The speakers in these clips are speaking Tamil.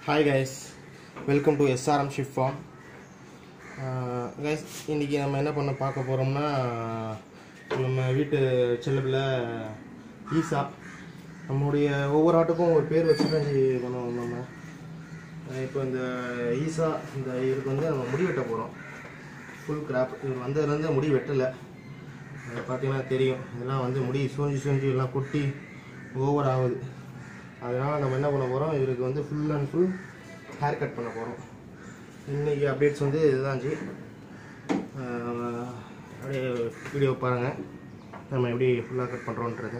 Hi guys welcome to SRM sheep farm guys இன்றைக்கி நம்ம என்ன பண்ண பார்க்க போகிறோம்னா நம்ம வீட்டு செல்லப்பில் ஈசா நம்மளுடைய ஒவ்வொரு ஆட்டுக்கும் ஒரு பேர் வச்சு தான் இது பண்ணுவோம் நம்ம அஹ் இப்போ இந்த ஈசா இந்த இதுக்கு வந்து நம்ம முடி வெட்ட போகிறோம் ஃபுல் கிராப் இவர் வந்ததுலேருந்து முடி வெட்டலை அது பார்த்தீங்கன்னா தெரியும் இதெல்லாம் வந்து முடி சூஞ்சி சூஞ்சி எல்லாம் கொட்டி ஓவர் ஆகுது அதனால் நம்ம என்ன பண்ண போகிறோம் இவருக்கு வந்து full and full hair cut பண்ண போகிறோம் இன்றைக்கி அப்டேட்ஸ் வந்து இதுதான் ஜி ஆஹ் அப்படியே வீடியோ பாருங்கள் நம்ம எப்படி ஃபுல்லாக கட் பண்ணுறோன்றது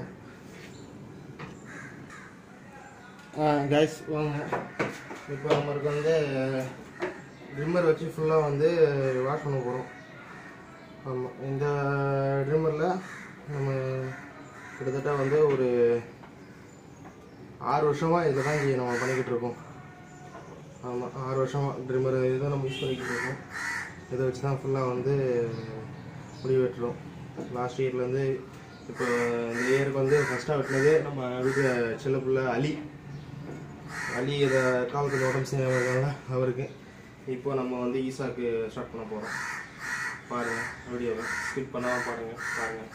கைஸ் வாங்க இப்போ நம்மளுக்கு வந்து ட்ரிம்மர் வச்சு ஃபுல்லாக வந்து வாஷ் பண்ண போகிறோம் ஆமாம் இந்த ட்ரிம்மரில் நம்ம கிட்டத்தட்ட வந்து ஒரு ஆறு வருஷமாக இதில் தான் இங்கே நம்ம பண்ணிக்கிட்டு இருக்கோம் ஆமாம் ஆறு வருஷமாக ட்ரிம்மர் இதுதான் நம்ம யூஸ் பண்ணிக்கிட்டு இருக்கோம் இதை வச்சு தான் ஃபுல்லாக வந்து முடி வெட்டுறோம் லாஸ்ட் இயர்லேருந்து இப்போ இந்த இயருக்கு வந்து ஃபஸ்ட்டாக வெட்டினது நம்ம வீட்டில் சின்ன பிள்ளை அலி அலி இதை கால் கொஞ்சம் உடம்பு சரியாகிறதுனால அவருக்கு இப்போ நம்ம வந்து ஈசாக்கு ஸ்டார்ட் பண்ண போகிறோம் பாருங்கள் வீடியோவை ஸ்கிப் பண்ணாமல் பாருங்கள் பாருங்கள்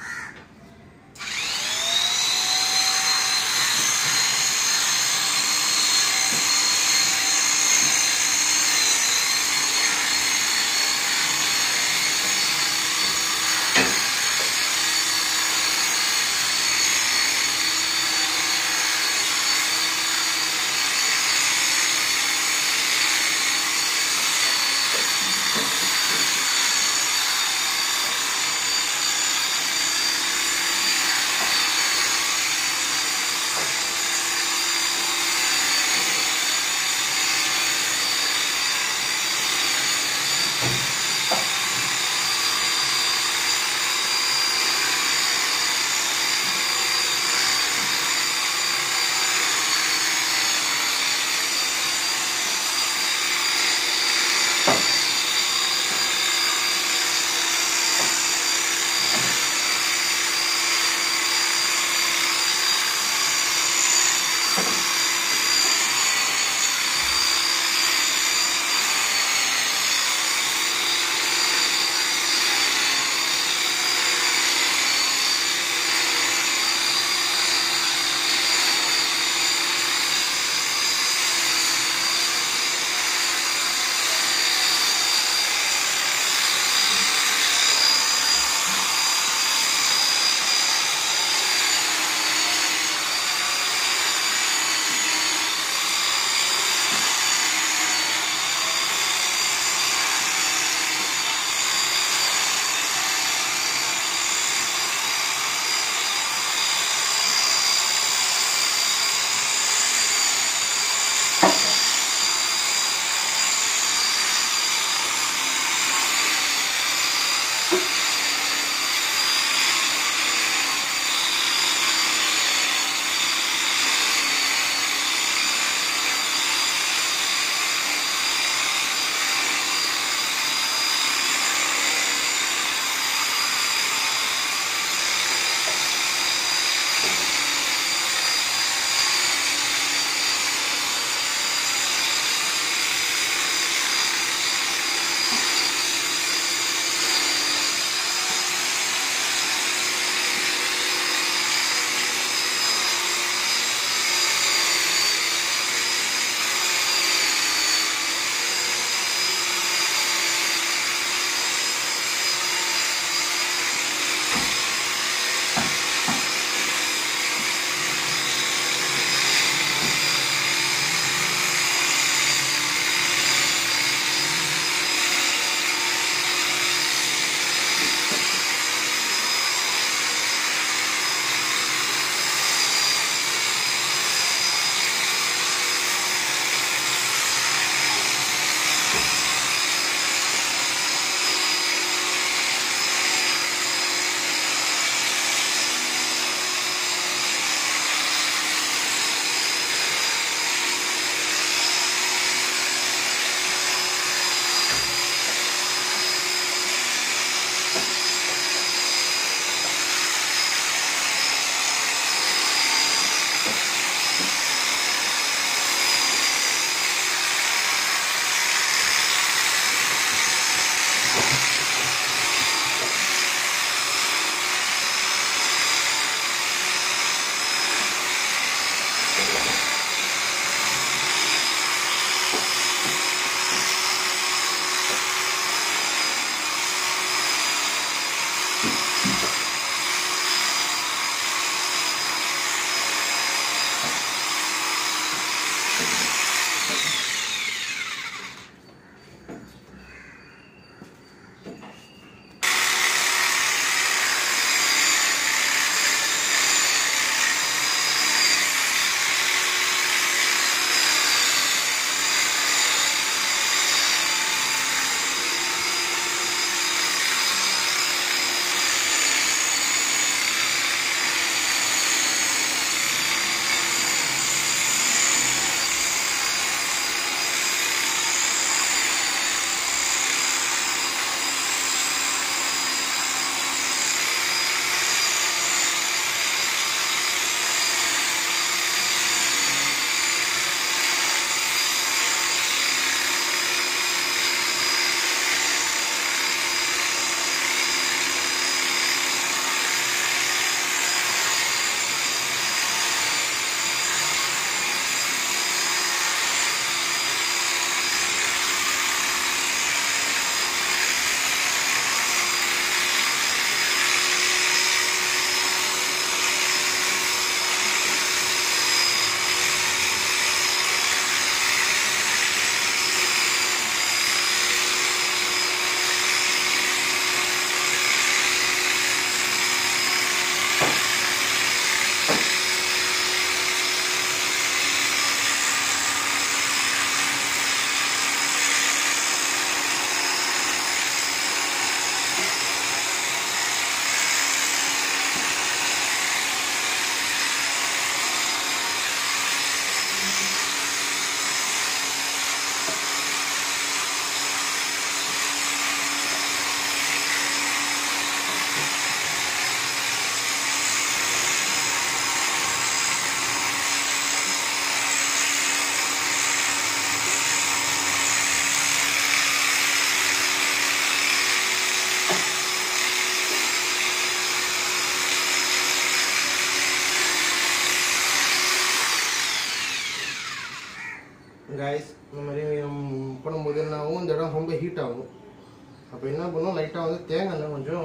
கைஸ் இந்த மாதிரி நம்ம பண்ணும்போது என்ன ஆகும் இந்த இடம் ரொம்ப ஹீட் ஆகும் அப்போ என்ன பண்ணும் லைட்டாக வந்து தேங்காய் எண்ணெய் கொஞ்சம்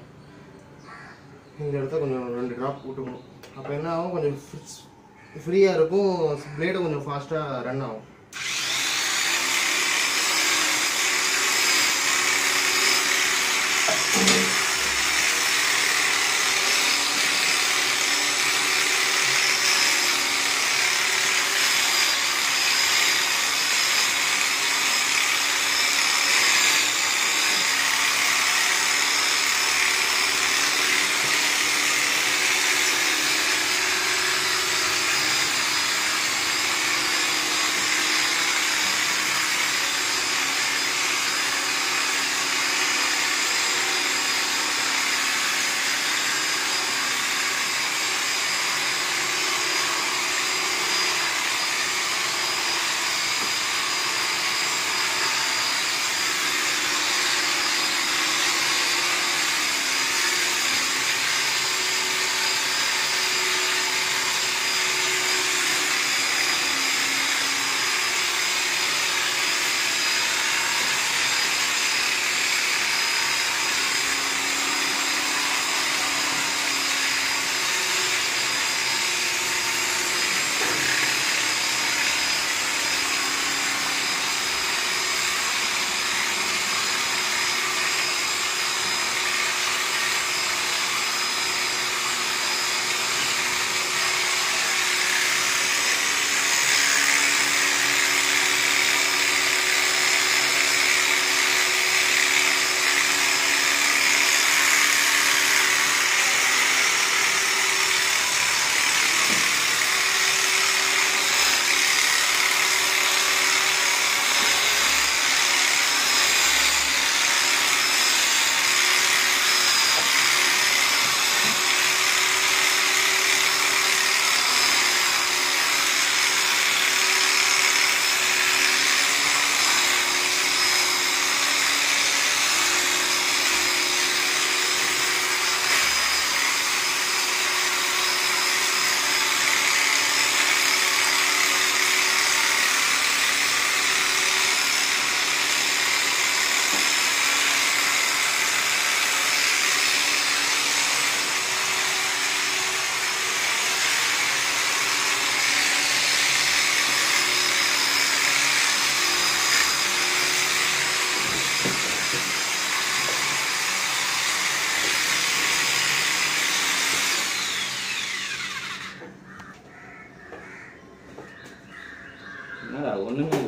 இந்த இடத்த கொஞ்சம் ரெண்டு ட்ராப் விட்டுக்கணும் அப்போ என்ன ஆகும் கொஞ்சம் ஃப்ரீயாக இருக்கும் பிளேடு கொஞ்சம் ஃபாஸ்ட்டாக ரன் ஆகும்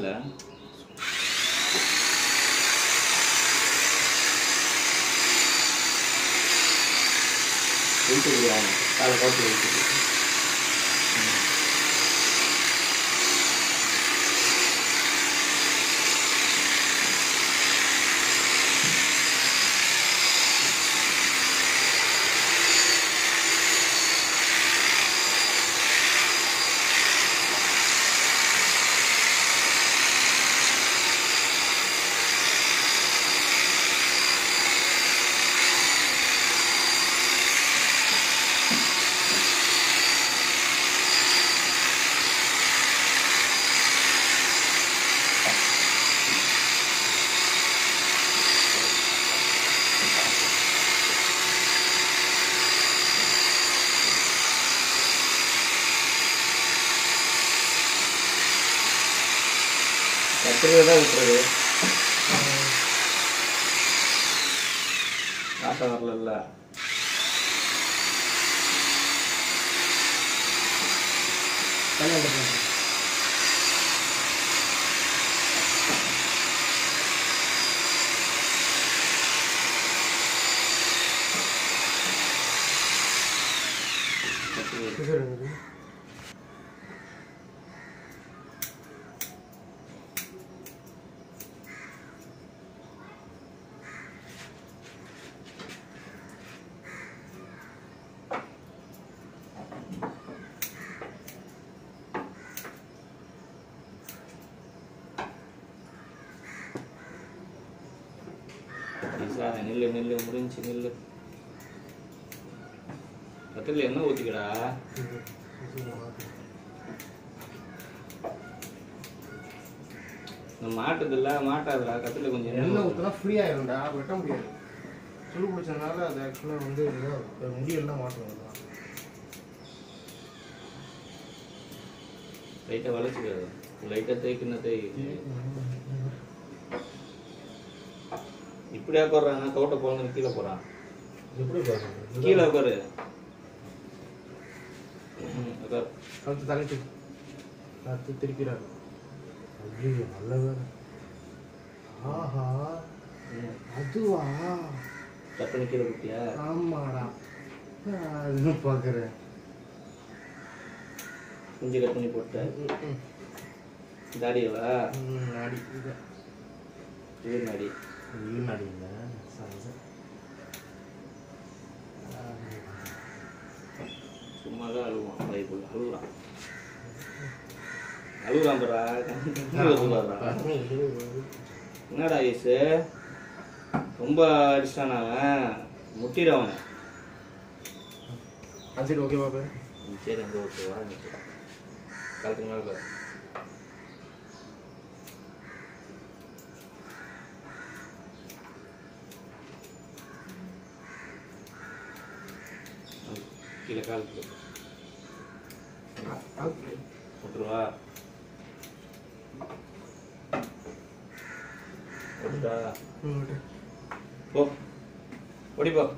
இல்லை வீட்டுக்கு காலை காட்டு வீட்டுக்கு கத்திரியை தான் விட்டுறது ஆட்டம் வரல ஈசா நில்லு நில்லு முடிஞ்சு நில்லு கத்திரில என்ன ஊத்திக்கடா இந்த மாட்டுதில்ல மாட்டாதுடா கத்திரில கொஞ்சம் எண்ணெய் எண்ணெய் ஊற்றினா ஃப்ரீ ஆயிரும்டா வெட்ட முடியாது சுழு பிடிச்சதுனால அது ஆக்சுவலாக வந்து ஏதோ முடியெல்லாம் மாட்டணும் லைட்டாக வளைச்சிக்காது லைட்டாக தேய்க்குன்னா தேய் இப்படியா போடுறாங்க தோட்ட போகணும் கீழே போறான் எப்படி பாருங்க கீழே உட்காரு ம், உட்காரு கழுத்து தலைச்சு கழுத்து திருக்கிறார் ஐயோ நல்ல வேலை ஆஹா ம், அதுவா டக்குனு கீழே குட்டியா ஆமாடா அதுவும் பார்க்குறேன் குஞ்சு கட் பண்ணி போட்ட தாடியவா நாடி இது இது நாடி இது நாடி இல்லை சாரி சும்மா தான் அழுவான் பைபிள் அழுகுறான் அழுகுறான் பரா என்னடா ஐசு ரொம்ப அடிச்சிட்டான் அவன் முட்டிடும் அவனை சரி ஓகே பாப்பா ம், சரி அங்கே ஓகேவா காலத்துக்கு மேலே பாரு. ம், கீழே காலுக்கு விட்டுருவா விட்டுட்டா போ ஓடி போ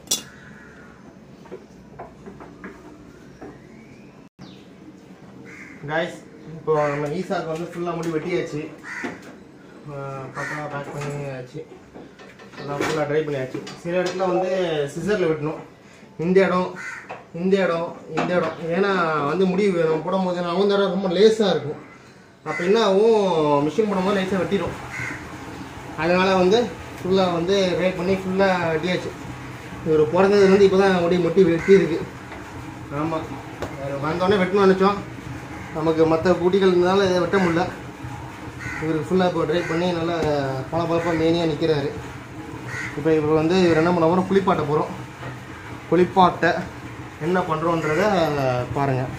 காய்ஸ் இப்போ நம்ம ஈசாக்கு வந்து ஃபுல்லாக முடி வெட்டியாச்சு பக்கா பேக் பண்ணியாச்சு எல்லாம் ஃபுல்லாக ட்ரை பண்ணியாச்சு சில இடத்துல வந்து சிசரில் வெட்டணும் இந்த இடம் இந்த இடம் இந்த இடம் ஏன்னா வந்து முடி நம்ம போடும்போது அவங்க இடம் ரொம்ப லேஸாக இருக்கும் அப்போ என்ன ஆகும் மிஷின் போடும்போது லேஸாக வெட்டிடும் அதனால் வந்து ஃபுல்லாக வந்து ட்ரை பண்ணி ஃபுல்லாக வெட்டியாச்சு இவர் பிறந்தது வந்து இப்போ தான் முடி முட்டி வெட்டி இருக்கு ஆமாம் வந்தோடனே வெட்டணும்னு நினச்சோம் நமக்கு மற்ற குட்டிகள் இருந்தாலும் இதை வெட்ட முடியல இவர் ஃபுல்லாக இப்போ ட்ரை பண்ணி நல்லா பல பழப்பாக மேனியாக நிற்கிறாரு இப்போ இவர் வந்து இவர் என்ன பண்ண போகிறோம் குளிப்பாட்ட போகிறோம் குளிப்பாட்ட என்ன பண்ணுறோன்றத பாருங்கள்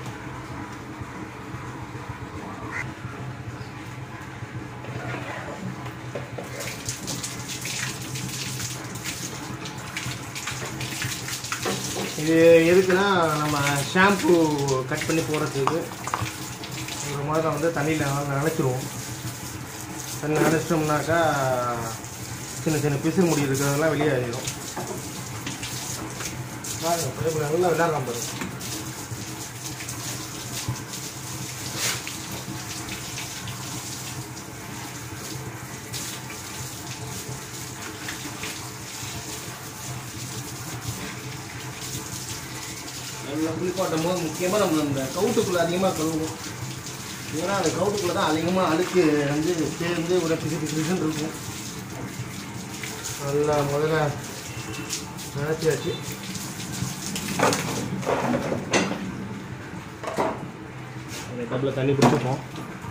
இது எதுக்குன்னா நம்ம ஷாம்பு கட் பண்ணி போடுறதுக்கு ஒரு முதல்ல வந்து தண்ணியில் நினச்சிருவோம் தண்ணி நினச்சிட்டோம்னாக்கா சின்ன சின்ன பிசு முடி இருக்கிறதெல்லாம் வெளியே ஆகிடும் பாருங்க பிள்ளை நல்லா விளையாடலாம் பாருங்க நல்லா குளிப்பாட்டும் போது முக்கியமாக நம்ம இந்த கவுட்டுக்குள்ளே அதிகமாக கழுவுவோம் ஏன்னா அந்த கவுட்டுக்குள்ளே தான் அதிகமாக அழுக்கு வந்து சேர்ந்து ஒரு பிசு பிசு பிசுன்னு இருக்கும் நல்லா முதல்ல நினச்சியாச்சு அந்த டப்பில் தண்ணி பிடிச்சிப்போம்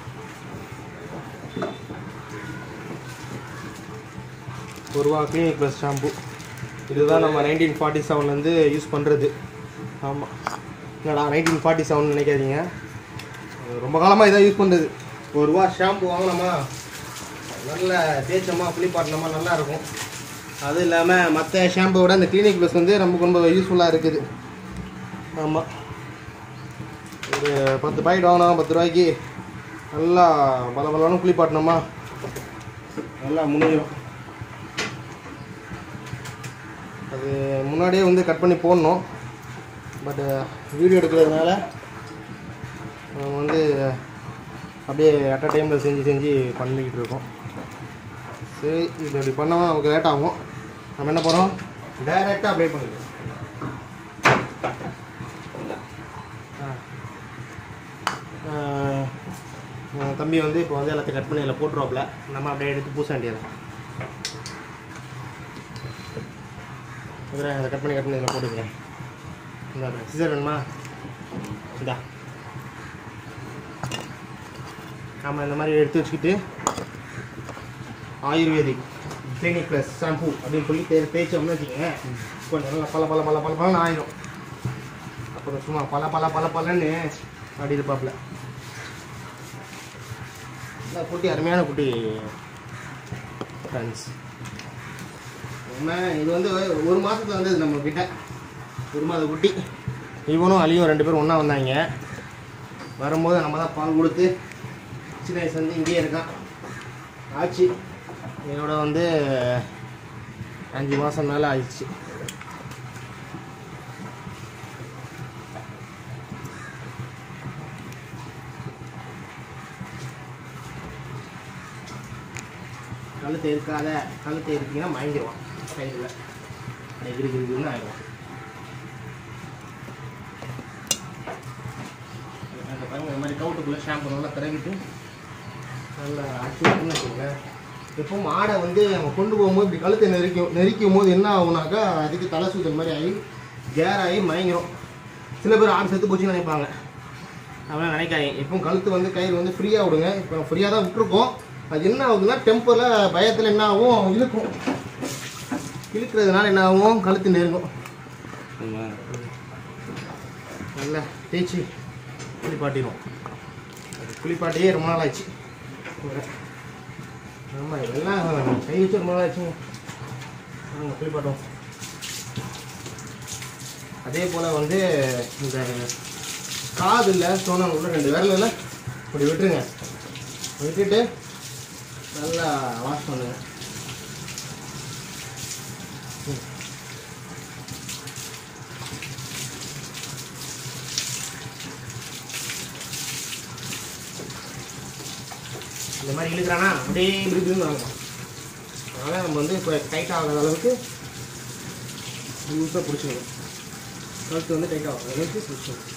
ஒரு ரூபா கிளினிக் ப்ளஸ் ஷாம்பு இதுதான் நம்ம நைன்டீன் ஃபார்ட்டி செவன்லேருந்து யூஸ் பண்ணுறது ஆமாம் என்னடா நைன்டீன் ஃபார்ட்டி செவன் நினைக்காதீங்க அது ரொம்ப காலமாக இதான் யூஸ் பண்ணுறது ஒரு ரூபா ஷாம்பு வாங்கினோமா நல்ல தேய்ச்சோமா குளிப்பாட்டினோமா நல்லா இருக்கும் அது இல்லாமல் மற்ற ஷாம்பை விட இந்த கிளினிக் ப்ளஸ் வந்து நமக்கு ரொம்ப யூஸ்ஃபுல்லாக இருக்குது ஆமாம் ஒரு பத்து பாக்கெட் வாங்கினோம் பத்து ரூபாய்க்கு நல்லா பல பலன்னு குளிப்பாட்டினோமா நல்லா முடிஞ்சிடும் அது முன்னாடியே வந்து கட் பண்ணி போடணும் பட் வீடியோ எடுக்கிறதுனால நம்ம வந்து அப்படியே அட் அ டைமில் செஞ்சு செஞ்சு பண்ணிக்கிட்டு இருக்கோம் சரி இது அப்படி பண்ணாமல் நமக்கு லேட் ஆகும் நம்ம என்ன பண்ணுறோம் டைரெக்டாக அப்ளை பண்ணிடுவோம் ஆ. ஆ, தம்பி வந்து இப்போ வந்து எல்லாத்தையும் கட் பண்ணி அதில் போட்டுருவாப்புல நம்ம அப்படியே எடுத்து பூச வேண்டியது அதில் அதை கட் பண்ணி கட் பண்ணி இதில் போட்டுக்கிறேன் இந்த சிசர் வேணுமா இந்தா ஆமாம் இந்த மாதிரி எடுத்து வச்சுக்கிட்டு ஆயுர்வேதிக் கிளினிக் ப்ளஸ் ஷாம்பு அப்படின்னு சொல்லி தே தேய்ச்சோம்னு வச்சுக்கோங்க கொஞ்சம் நல்லா பல பல பல பல பலன்னு ஆயிரும் அப்புறம் சும்மா பல பல பல பலன்னு அப்படி இருப்பாப்புல இந்த குட்டி அருமையான குட்டி ஃப்ரெண்ட்ஸ் நம்ம இது வந்து ஒரு மாதத்துல வந்தது நம்ம கிட்ட ஒரு மாத குட்டி இவனும் அலியும் ரெண்டு பேரும் ஒன்றா வந்தாங்க வரும்போது நம்ம தான் பால் கொடுத்து சின்ன வயசு வந்து இங்கேயே இருக்கான் ஆச்சு இதோட வந்து அஞ்சு மாதம் மேலே ஆயிடுச்சு கழுத்தை இருக்காத கழுத்தை இருக்கீங்கன்னா மயங்கிடுவான் கையில் எகிரி கிரின்னு ஆயிடுவான் அந்த பாருங்க இந்த மாதிரி கவுட்டுக்குள்ளே ஷாம்பு நல்லா தடவிட்டு நல்லா அடிச்சு விட்டுன்னு வச்சுக்கோங்க எப்பவும் ஆடை வந்து நம்ம கொண்டு போகும்போது இப்படி கழுத்தை நெரிக்கும் நெரிக்கும் போது என்ன ஆகுனாக்கா அதுக்கு தலை சுத்தல் மாதிரி ஆகி கேர் ஆகி மயங்கிரும் சில பேர் ஆடு செத்து போச்சுன்னு நினைப்பாங்க அதெல்லாம் நினைக்காதீங்க எப்பவும் கழுத்து வந்து கயிறு வந்து ஃப்ரீயாக விடுங்க இப்போ ஃப்ரீயாக தான் விட்டுருக்கோம் அது என்ன ஆகுதுன்னா டெம்பரில் பயத்தில் என்ன ஆகும் இழுக்கும் இழுக்கிறதுனால என்ன ஆகும் கழுத்து நெருங்கும் நல்லா தேய்ச்சி குளிப்பாட்டிடும் குளிப்பாட்டியே ரொம்ப நாள் ஆச்சு ஆமாம் எல்லாம் கை வச்சு ரொம்ப நாள் ஆச்சுங்க ஆமாம் குளிப்பாட்டும் அதே போல் வந்து இந்த காது இல்லை சோனம் உள்ள ரெண்டு விரலில் இப்படி விட்டுருங்க விட்டுட்டு நல்லா வாஷ் பண்ணுங்க ம். இந்த மாதிரி இழுக்கிறானா அப்படியே இப்படி இப்படின்னு வாங்கலாம் அதனால் நம்ம வந்து இப்போ டைட் ஆகாத அளவுக்கு லூஸாக பிடிச்சிக்கணும் கழுத்து வந்து டைட் ஆகாத அளவுக்கு பிடிச்சிக்கணும்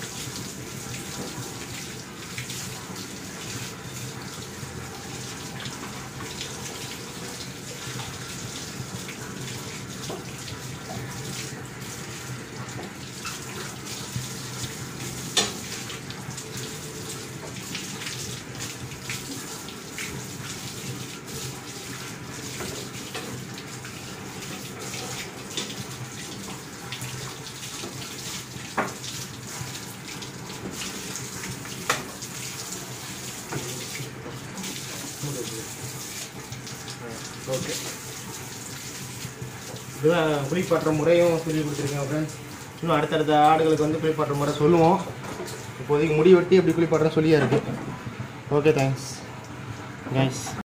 ஓகே இதுதான் குளிப்பாட்டுற முறையும் சொல்லி கொடுத்துருக்கேன் ஃப்ரெண்ட்ஸ் இன்னும் அடுத்தடுத்த ஆடுகளுக்கு வந்து குளிப்பாட்டுற முறை சொல்லுவோம் இப்போதைக்கு முடி வெட்டி எப்படி குளிப்பாட்டுறேன்னு சொல்லியா இருக்கு ஓகே தேங்க்ஸ் கைஸ்